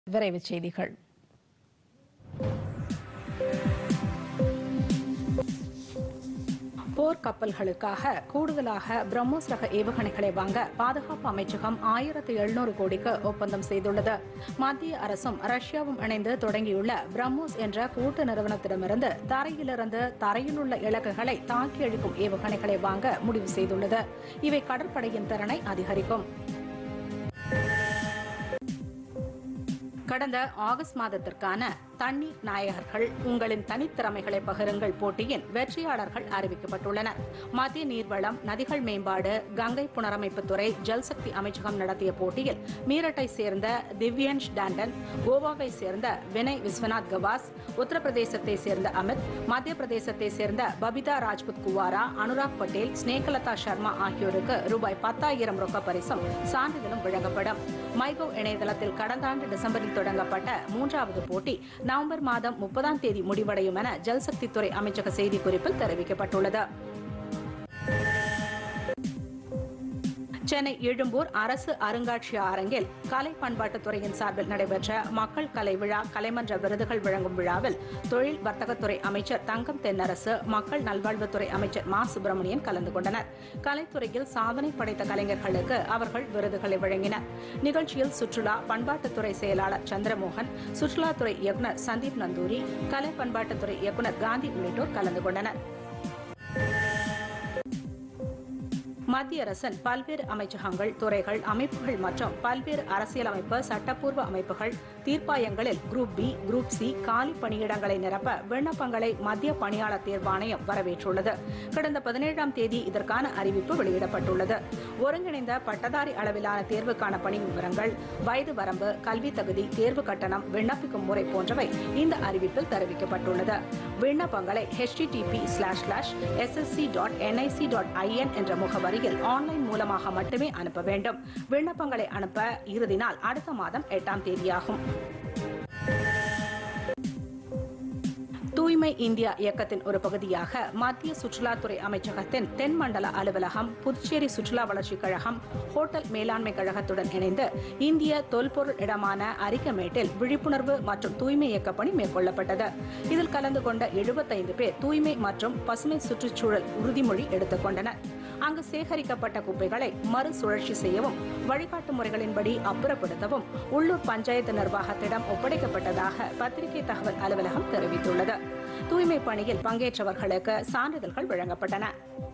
விரைவுச் செய்திகள் போர் கப்பல்களுக்காக கூடுதலாக பிரம்மோஸ் ரக ஏவுகணைகளை வாங்க பாதுகாப்பு அமைச்சகம் ஆயிரத்து எழுநூறு கோடிக்கு ஒப்பந்தம் செய்துள்ளது மத்திய அரசும் ரஷ்யாவும் இணைந்து தொடங்கியுள்ள பிரம்மோஸ் என்ற கூட்டு நிறுவனத்திடமிருந்து தரையிலிருந்து தரையில் உள்ள இலக்குகளை தாக்கி அழிக்கும் ஏவுகணைகளை வாங்க முடிவு செய்துள்ளது இவை கடற்படையின் திறனை அதிகரிக்கும் கடந்த ஆகஸ்ட் மாதத்திற்கான தண்ணீர் நாயகர்கள் உங்களின் தனித்திறமைகளை பகிருங்கள் போட்டியின் வெற்றியாளர்கள் அறிவிக்கப்பட்டுள்ளனர் மத்திய நீர்வளம் நதிகள் மேம்பாடு கங்கை புனரமைப்புத்துறை ஜல்சக்தி அமைச்சகம் நடத்திய போட்டியில் மீரட்டை சேர்ந்த திவ்யன்ஷ் டாண்டன் கோவாவை சேர்ந்த வினய் விஸ்வநாத் கவாஸ் உத்தரப்பிரதேசத்தை சேர்ந்த அமித் மத்திய பிரதேசத்தை சேர்ந்த பபிதா ராஜ்புத் குவாரா அனுராக் பட்டேல் ஸ்னேகலதா சர்மா ஆகியோருக்கு ரூபாய் பத்தாயிரம் ரொக்க பரிசும் சான்றிதழும் வழங்கப்படும் மைகவ் இணையதளத்தில் கடந்த ஆண்டு டிசம்பரில் தொடங்கப்பட்ட மூன்றாவது போட்டி நவம்பர் மாதம் முப்பதாம் தேதி முடிவடையும் என ஜல்சக்தித்துறை அமைச்சக செய்திக்குறிப்பில் தெரிவிக்கப்பட்டுள்ளது சென்னை எழும்பூர் அரசு அருங்காட்சிய அரங்கில் கலை பண்பாட்டுத்துறையின் சார்பில் நடைபெற்ற மக்கள் கலை விழா கலைமன்ற விருதுகள் வழங்கும் விழாவில் தொழில் வர்த்தகத்துறை அமைச்சர் தங்கம் தென்னரசு மக்கள் நல்வாழ்வுத்துறை அமைச்சர் மா சுப்பிரமணியன் கலந்து கொண்டனர் கலைத்துறையில் சாதனை படைத்த கலைஞர்களுக்கு அவர்கள் விருதுகளை வழங்கினர் நிகழ்ச்சியில் சுற்றுலா பண்பாட்டுத்துறை செயலாளர் சந்திரமோகன் சுற்றுலாத்துறை இயக்குநர் சந்தீப் நந்தூரி கலை பண்பாட்டுத்துறை இயக்குநர் காந்தி உள்ளிட்டோர் கலந்து கொண்டனர் மத்திய அரசின் பல்வேறு அமைச்சகங்கள் துறைகள் அமைப்புகள் மற்றும் பல்வேறு அரசியலமைப்பு சட்டப்பூர்வ அமைப்புகள் தீர்ப்பாயங்களில் குரூப் பி குரூப் சி காலி பணியிடங்களை நிரப்ப விண்ணப்பங்களை மத்திய பணியாளர் தேர்வாணையம் வரவேற்றுள்ளது கடந்த பதினேழாம் தேதி இதற்கான அறிவிப்பு வெளியிடப்பட்டுள்ளது ஒருங்கிணைந்த பட்டதாரி அளவிலான தேர்வுக்கான பணி விவரங்கள் வயது வரம்பு கல்வி தகுதி தேர்வு கட்டணம் விண்ணப்பிக்கும் முறை போன்றவை இந்த அறிவிப்பில் தெரிவிக்கப்பட்டுள்ளது விண்ணப்பங்களை http slash slash SSC dot NIC dot IN என்ற முகவரியில் ஆன்லைன் மூலமாக மட்டுமே அனுப்ப வேண்டும் விண்ணப்பங்களை அனுப்ப இறுதி நாள் அடுத்த மாதம் எட்டாம் தேதியாகும் தூய்மை இந்தியா இயக்கத்தின் ஒரு பகுதியாக மத்திய சுற்றுலாத்துறை அமைச்சகத்தின் தென் மண்டல அலுவலகம் புதுச்சேரி சுற்றுலா வளர்ச்சிக் கழகம் ஹோட்டல் மேலாண்மை கழகத்துடன் இணைந்து இந்திய தொல்பொருள் இடமான அரிக்கமேட்டில் விழிப்புணர்வு மற்றும் தூய்மை இயக்க பணி மேற்கொள்ளப்பட்டது இதில் கலந்து கொண்ட எழுபத்தைந்து பேர் தூய்மை மற்றும் பசுமை சுற்றுச்சூழல் உறுதிமொழி எடுத்துக் கொண்டனர் அங்கு சேகரிக்கப்பட்ட குப்பைகளை மறுசுழற்சி செய்யவும் வழிகாட்டு முறைகளின்படி அப்புறப்படுத்தவும் உள்ளூர் பஞ்சாயத்து நிர்வாகத்திடம் ஒப்படைக்கப்பட்டதாக பத்திரிகை தகவல் அலுவலகம் தெரிவித்துள்ளது தூய்மை பணியில் பங்கேற்றவர்களுக்கு சான்றிதழ்கள் வழங்கப்பட்டன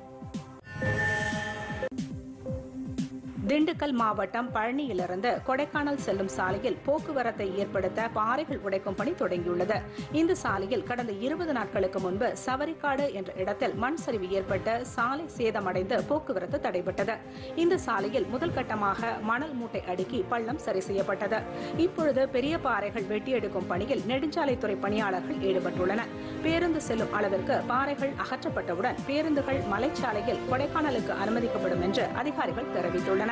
திண்டுக்கல் மாவட்டம் பழனியிலிருந்து கொடைக்கானல் செல்லும் சாலையில் போக்குவரத்தை ஏற்படுத்த பாறைகள் உடைக்கும் பணி தொடங்கியுள்ளது இந்த சாலையில் கடந்த இருபது நாட்களுக்கு முன்பு சவரிக்காடு என்ற இடத்தில் மண் சரிவு ஏற்பட்டு சாலை சேதமடைந்து போக்குவரத்து தடைபட்டது இந்த சாலையில் முதல் கட்டமாக மணல் மூட்டை அடுக்கி பள்ளம் சரி செய்யப்பட்டது இப்பொழுது பெரிய பாறைகள் வெட்டி எடுக்கும் பணியில் நெடுஞ்சாலைத்துறை பணியாளர்கள் ஈடுபட்டுள்ளனர் பேருந்து செல்லும் அளவிற்கு பாறைகள் அகற்றப்பட்டவுடன் பேருந்துகள் மலைச்சாலையில் கொடைக்கானலுக்கு அனுமதிக்கப்படும் என்று அதிகாரிகள் தெரிவித்துள்ளனர்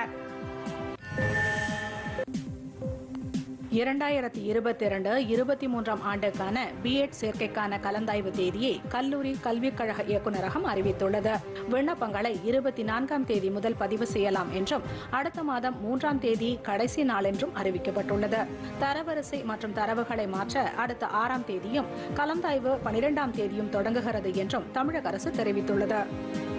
இரண்டாயிரத்தி இருபத்தி இரண்டு இருபத்தி மூன்றாம் ஆண்டுக்கான பிஎட் சேர்க்கைக்கான கலந்தாய்வு தேதியை கல்லூரி கல்விக் கழக இயக்குநரகம் அறிவித்துள்ளது விண்ணப்பங்களை இருபத்தி நான்காம் தேதி முதல் பதிவு செய்யலாம் என்றும் அடுத்த மாதம் மூன்றாம் தேதி கடைசி நாள் என்றும் அறிவிக்கப்பட்டுள்ளது தரவரிசை மற்றும் தரவுகளை மாற்ற அடுத்த ஆறாம் தேதியும் கலந்தாய்வு பனிரெண்டாம் தேதியும் தொடங்குகிறது என்றும் தமிழக அரசு தெரிவித்துள்ளது